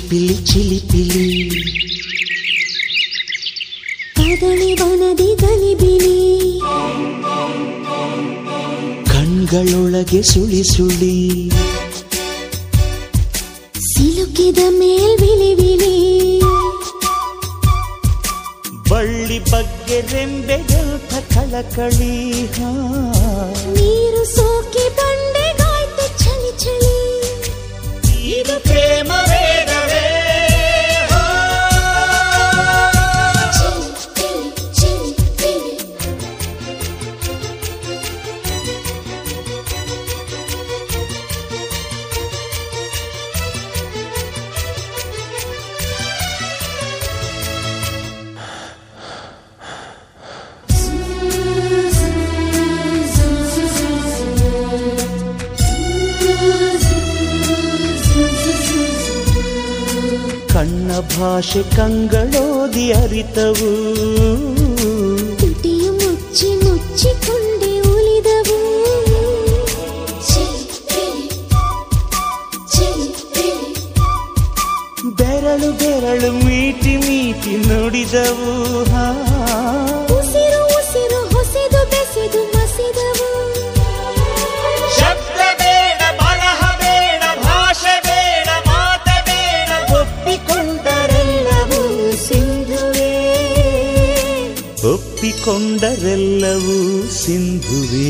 ಚಿಲಿಪಿಲಿ ಚಿಲಿಪಿಲಿ ಕದಳಿ ವನದಿ ಗಲಿಬಿಲಿ ಕಣ್ಗಳೊಳಗೆ ಸುಳಿ ಸುಳಿ ಸಿಲುಕಿದ ಮೇಲ್ ವಿಳಿ ವಿಳಿ ಬಳ್ಳಿ ಬಗ್ಗೆ ರೆಂಬೆಗಂತ ಕಳಕಳಿ ಹಾ ನೀರು ಸೋಕಿ ಬಂಡೆಗಾಯ್ತು ಚಳಿ ಚಳಿ ಇದು ಪ್ರೇಮ ವೇಗವೇ ಚಿಲಿ ಚಿಲಿ ಚಿಲಿ ಕಣ್ಣ ಭಾಷೆ ಕಂಗಳೋದಿ ಅರಿತವು ತುಟಿಯು ಮುಚ್ಚಿ ಮುಚ್ಚಿಕೊಂಡೆ ಉಳಿದವು ಬೆರಳು ಬೆರಳು ಮೀಟಿ ಮೀಟಿ ನುಡಿದವು ಹಾ ಉಸಿರು ಉಸಿರು ಹೊಸೆದು ಬೆಸೆದು ಮಸಿದವು ಶಬ್ದ ಬೇಡ ಬರಹ ಬೇಡ ಭಾಷೆ ಬೇಡ ಮಾತ ಬೇಡ ಒಪ್ಪಿಕೊಂಡರೆಲ್ಲವೂ ಸಿಂಧುವೇ ಒಪ್ಪಿಕೊಂಡರೆಲ್ಲವೂ ಸಿಂಧುವೇ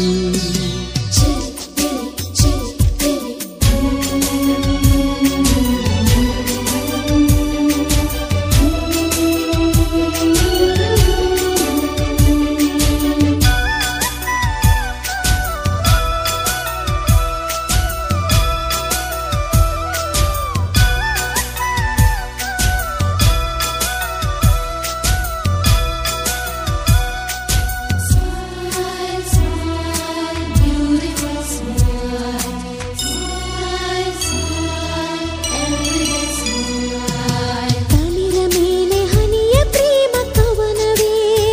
ತಳಿರ ಮೇಲೆ ಹನಿಯ ಪ್ರೇಮ ಕವನವೇ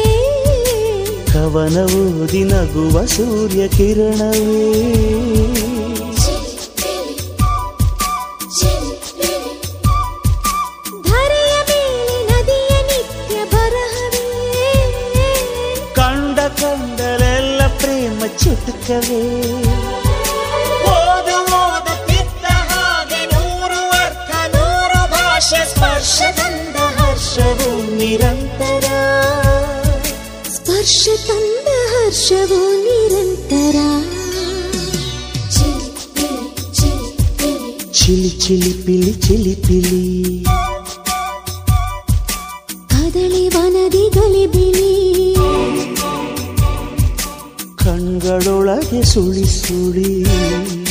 ಕವನ ಓದಿ ನಗುವ ಸೂರ್ಯ ಕಿರಣವೇ ಧರೆಯ ಮೇಲೆ ನದಿಯ ನಿತ್ಯ ಬರಹವೇ ಕಂಡ ಕಂಡಲೆಲ್ಲ ಪ್ರೇಮ ಚುಟುಕವೇ ಓದು ಓದುತ್ತಿದ್ದ ಹಾಗೆ ನೂರು ಅರ್ಥ ನೂರು ಭಾಷೆ ಸ್ಪರ್ಶ ತಂದ ಹರ್ಷವು ನಿರಂತರ ಸ್ಪರ್ಶ ತಂದ ಹರ್ಷವು ನಿರಂತರ ಚಿಲಿ ಚಿಲಿ ಪಿಲಿ ಚಿಲಿ ಪಿಲಿ ಕದಳಿ ವನದಿ ಗಲಿಬಿಲಿ ಕಣ್ಗಳೊಳಗೆ ಸುಳಿ ಸುಳಿ